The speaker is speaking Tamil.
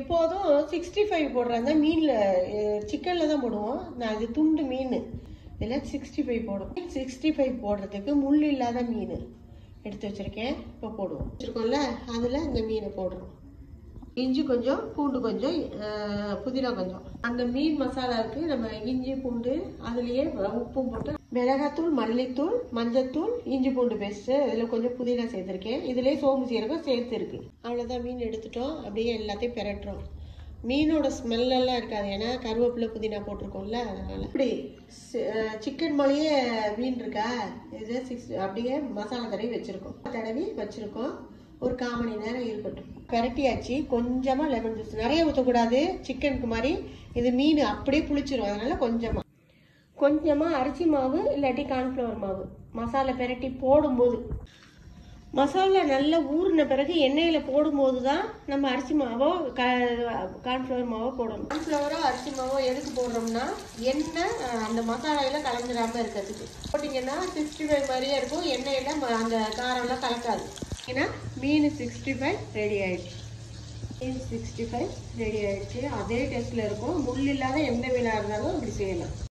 எப்போதும் சிக்ஸ்டி ஃபைவ் போடுறாங்க மீனில் சிக்கனில் தான் போடுவோம் நான் இது துண்டு மீன் இதில் சிக்ஸ்டி ஃபைவ் போடும் சிக்ஸ்டி ஃபைவ் போடுறதுக்கு முள் இல்லாத மீன் எடுத்து வச்சுருக்கேன் இப்போ போடுவோம் வச்சுருக்கோம்ல அதில் இந்த மீனை போடுறோம் இஞ்சி கொஞ்சம் பூண்டு கொஞ்சம் அஹ், புதினா கொஞ்சம் அந்த மீன் மசாலாவுக்கு நம்ம இஞ்சி பூண்டு அதுலயே உப்பும் போட்டு மிளகாத்தூள் மல்லித்தூள் மஞ்சத்தூள் இஞ்சி பூண்டு பேஸ்ட் இதில் கொஞ்சம் புதினா சேர்த்துருக்கேன் இதுலயே சோம்பு சீரகம் சேர்த்து இருக்கு அவ்வளோதான் மீன் எடுத்துட்டோம் அப்படியே எல்லாத்தையும் பெரட்டுறோம் மீனோட ஸ்மெல் எல்லாம் இருக்காது ஏன்னா கருவேப்பிலை புதினா போட்டிருக்கோம்ல அதனால இப்படி சிக்கன் மேலேயே மீன் இருக்கா இது சிக்ஸ் அப்படியே மசாலா தடவி வச்சிருக்கோம் தடவி வச்சிருக்கோம் ஒரு கால் மணி நேரம் இருக்கட்டும் பெரட்டியாச்சு கொஞ்சமா லெமன் ஜூஸ் நிறைய ஊற்றக்கூடாது சிக்கனுக்கு மாதிரி இது மீன் அப்படியே புளிச்சிரும் அதனால கொஞ்சமா கொஞ்சமா அரிசி மாவு இல்லாட்டி கார்ன்ஃப்ளவர் மாவு மசாலா பெரட்டி போடும்போது மசாலா நல்லா ஊறின பிறகு எண்ணெயில் போடும்போது தான் நம்ம அரிசி மாவோ க கார்ன்ஃப்ளவர் மாவோ போடணும் கார்ன்ஃப்ளவரோ அரிசி மாவோ எதுக்கு போடுறோம்னா எண்ணெய் அஹ், அந்த மசாலாவில் கலந்துடாம இருக்கிறதுக்கு போட்டிங்கன்னா சிக்ஸ்டி ஃபைவ் மாதிரியே இருக்கும் எண்ணெயில் ம- அந்த காரம்லாம் கலக்காது ஏன்னா மீன் சிக்ஸ்டி ஃபைவ் ரெடி ஆயிடுச்சு மீன் சிக்ஸ்டி ஃபைவ் ரெடி ஆயிடுச்சு அதே டேஸ்ட்டில் இருக்கும் முள் இல்லாத எந்த மீனாக இருந்தாலும் அப்படி செய்யலாம்